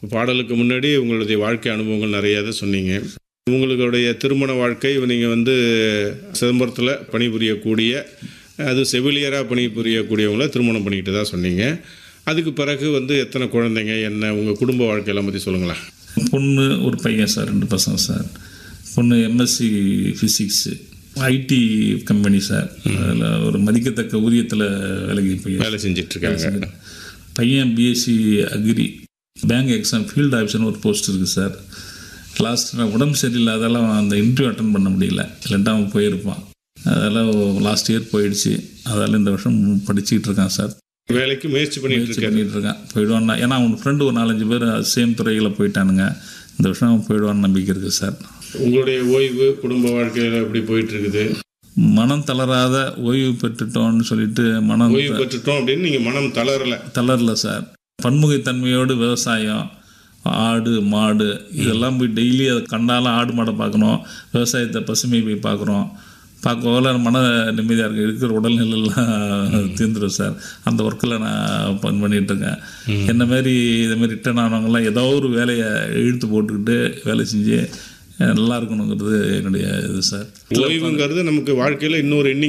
பாடலுக்கு முன்னாடி உங்களுடைய வாழ்க்கை அனுபவங்கள் நிறைய இதை சொன்னீங்க உங்களுடைய திருமண வாழ்க்கை நீங்கள் வந்து சிதம்பரத்தில் பணிபுரியக்கூடிய அது செவிலியராக பணிபுரியக்கூடியவங்கள திருமணம் பண்ணிக்கிட்டு தான் சொன்னீங்க அதுக்கு பிறகு வந்து எத்தனை குழந்தைங்க என்ன உங்கள் குடும்ப வாழ்க்கையெல்லாம் பற்றி சொல்லுங்களேன் பொண்ணு ஒரு பையன் சார் ரெண்டு பசங்க சார் பொண்ணு MSc physics IT company sir அதில் ஒரு மதிக்கத்தக்க ஊதியத்தில் வேலைக்கு போய் வேலை செஞ்சிட்ருக்காங்க பையன் BSc agri bank exam field ஆஃபீஸர்னு ஒரு போஸ்ட் இருக்குது சார் லாஸ்ட் உடம்பு சரியில்லாதால அந்த இன்டர்வியூ அட்டன் பண்ண முடியல இல்லைன்னா அவன் போயிருப்பான் அதெல்லாம் லாஸ்ட் இயர் போயிடுச்சு அதால் இந்த வருஷம் படிச்சுக்கிட்டு இருக்கான் சார் வேலைக்கு முயற்சி பண்ணிட்டு முயற்சி இருக்காரு பண்ணிட்டு இருக்கான் போயிடுவான்னா ஏன்னா அவன் ஃப்ரெண்டு ஒரு நாலஞ்சு பேர் சேம் துறையில் போயிட்டானுங்க இந்த வருஷம் அவன் போயிடுவான்னு நம்பிக்கை இருக்குது சார் உங்களுடைய ஓய்வு குடும்ப வாழ்க்கையில் எப்படி போயிட்டு இருக்குது மனம் தளராத ஓய்வு பெற்றுட்டோம்னு சொல்லிட்டு மனம் ஓய்வு பெற்றுட்டோம் அப்படின்னு நீங்கள் மனம் தளரல தளரல சார் பன்முகைத்தன்மையோடு விவசாயம் ஆடு மாடு இதெல்லாம் போய் டெய்லி அதை கண்டாலும் ஆடு மாடை பார்க்கணும் விவசாயத்தை பசுமை போய் பார்க்குறோம் பார்க்கல மன நிம்மதியாக இருக்குது இருக்கிற உடல்நிலையெல்லாம் தீர்ந்துடும் சார் அந்த ஒர்க்கில் நான் பண் பண்ணிட்டு இருக்கேன் என்ன மாதிரி இது மாதிரி ரிட்டர்ன் ஆனவங்கலாம் ஏதோ ஒரு வேலையை இழுத்து போட்டுக்கிட்டு வேலை செஞ்சு நல்லா இருக்கணுங்கிறது என்னுடைய இது சார் ஓய்வுங்கிறது நமக்கு வாழ்க்கையில் இன்னொரு எண்ணி